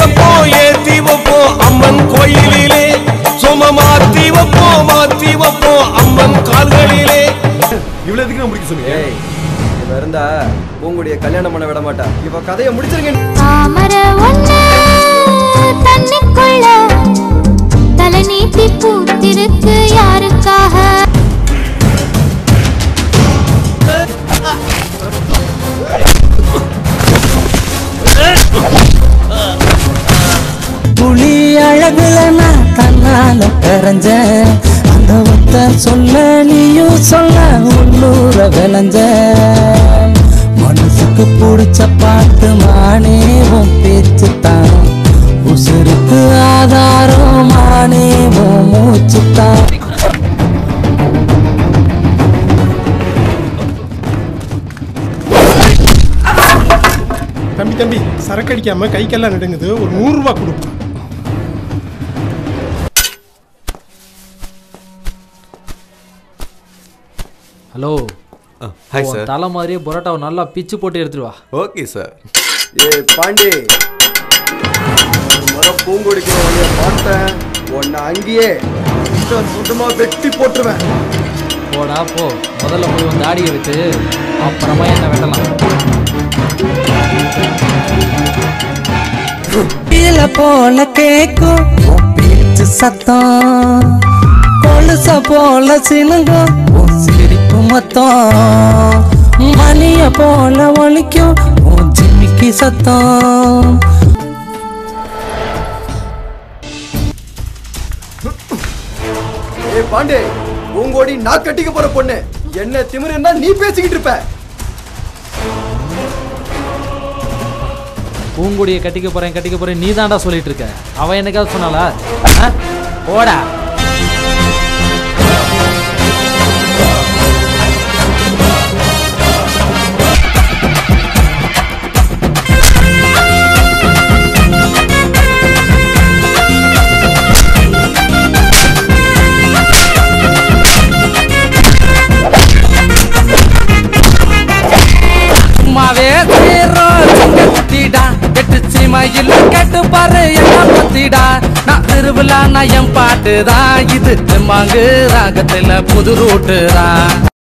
வைப்போம் ஏத்தி வைப்போம் அம்மன் கோயிலிலே சும மாத்தி வைப்போம் மாத்தி வைப்போம் அம்மன் கால்களிலே இவ்வளவு எதுக்கு நான் முடிக்க சொன்னீங்க ஏய் இவ இருந்தா பூங்குடிய கல்யாணம் பண்ண விட மாட்டா இவ கதையை முடிச்சிருங்க தாமர ஒண்ணு தண்ணிக்குள்ள தலை நீட்டி பூத்திருக்கு யாருக்காக புலி அழகுல நான் தன்னால கரைஞ்சேன் அந்த ஒத்த சொல்ல நீயும் சொல்ல உள்ளூர விளைஞ்ச மனசுக்கு பிடிச்ச பாட்டு மானே உன் பேச்சு தான் உசுருக்கு ஆதாரம் மானே உன் மூச்சு தான் தம்பி தம்பி சரக்கு அடிக்காம கைக்கெல்லாம் நடுங்குது ஒரு நூறு ரூபாய் கொடுப்பா ஹலோ ஹாய் உன் சார் தலை மாதிரியே பரோட்டாவை நல்லா பிச்சு போட்டு எடுத்துட்டு வா ஓகே சார் ஏ பாண்டி ஒரு முறை பூங்குடிக்கு உன்னைய பார்த்தேன் உன்னை அங்கேயே சுத்தமா வெட்டி போட்டுருவேன் போடா போ முதல்ல போய் உன் தாடியை விட்டு அப்புறமா என்ன வெட்டலாம் கீழே போல கேக்கும் உன் பேச்சு சத்தம் கொலுச போல சினுங்கும் உன் சிரிப்பு மொத்தம் மணிய போல ஒலிக்கும் உன் ஜிமிக்கி சத்தம் ஏ பாண்டே பூங்கோடி நான் கட்டிக்க போற பொண்ணு என்ன திமிரு இருந்தா நீ பேசிக்கிட்டு இருப்ப பூங்குடியை கட்டிக்க போறேன் கட்டிக்க போறேன் நீ தான்டா சொல்லிட்டு இருக்க அவன் என்னைக்காவது சொன்னாளா ஆ? போடா சும்மாவே சீரோம் சிங்க குத்திடா கெட்டு சீமையில் கேட்டு பாரு என்ன பத்திடா நான் திருவிழா நயம் பாட்டு தான் இது மாங்கு ராகத்துல புது ரூட்டு தான்